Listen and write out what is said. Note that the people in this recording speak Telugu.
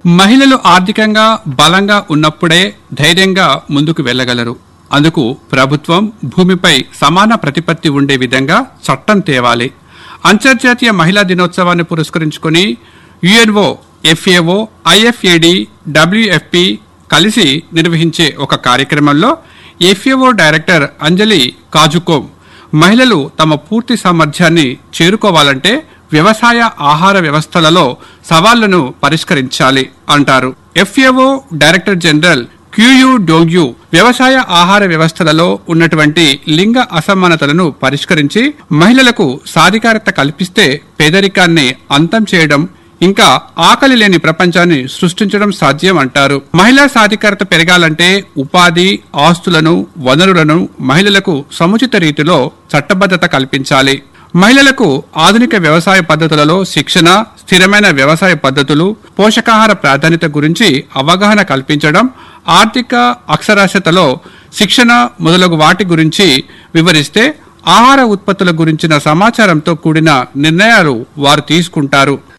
మహిళలు ఆర్థికంగా బలంగా ఉన్నప్పుడే ధైర్యంగా ముందుకు వెళ్ళగలరు అందుకు ప్రభుత్వం భూమిపై సమాన ప్రతిపత్తి ఉండే విధంగా చట్టం తేవాలి అంతర్జాతీయ మహిళా దినోత్సవాన్ని పురస్కరించుకుని యుఎన్ఓ ఎఫ్ఏఓ ఐఎఫ్ఏడి డబ్ల్యూఎఫ్పి కలిసి నిర్వహించే ఒక కార్యక్రమంలో ఎఫ్ఏఓ డైరెక్టర్ అంజలి కాజుకోమ్ మహిళలు తమ పూర్తి సామర్థ్యాన్ని చేరుకోవాలంటే వ్యవసాయ ఆహార వ్యవస్థలలో సవాళ్లను పరిష్కరించాలి అంటారు FAO director general Qu Dongyu వ్యవసాయ ఆహార వ్యవస్థలలో ఉన్నటువంటి లింగ అసమానతలను పరిష్కరించి మహిళలకు సాధికారత కల్పిస్తే పేదరికాన్ని అంతం చేయడం ఇంకా ఆకలి లేని ప్రపంచాన్ని సృష్టించడం సాధ్యం అంటారు మహిళా సాధికారత పెరగాలంటే ఉపాధి ఆస్తులను వనరులను మహిళలకు సముచిత రీతిలో చట్టబద్ధత కల్పించాలి మహిళలకు ఆధునిక వ్యవసాయ పద్ధతులలో శిక్షణ స్థిరమైన వ్యవసాయ పద్ధతులు పోషకాహార ప్రాధాన్యత గురించి అవగాహన కల్పించడం ఆర్థిక అక్షరాస్యతలో శిక్షణ మొదలగు వాటి గురించి వివరిస్తే ఆహార ఉత్పత్తుల గురించిన సమాచారంతో కూడిన నిర్ణయాలు వారు తీసుకుంటారు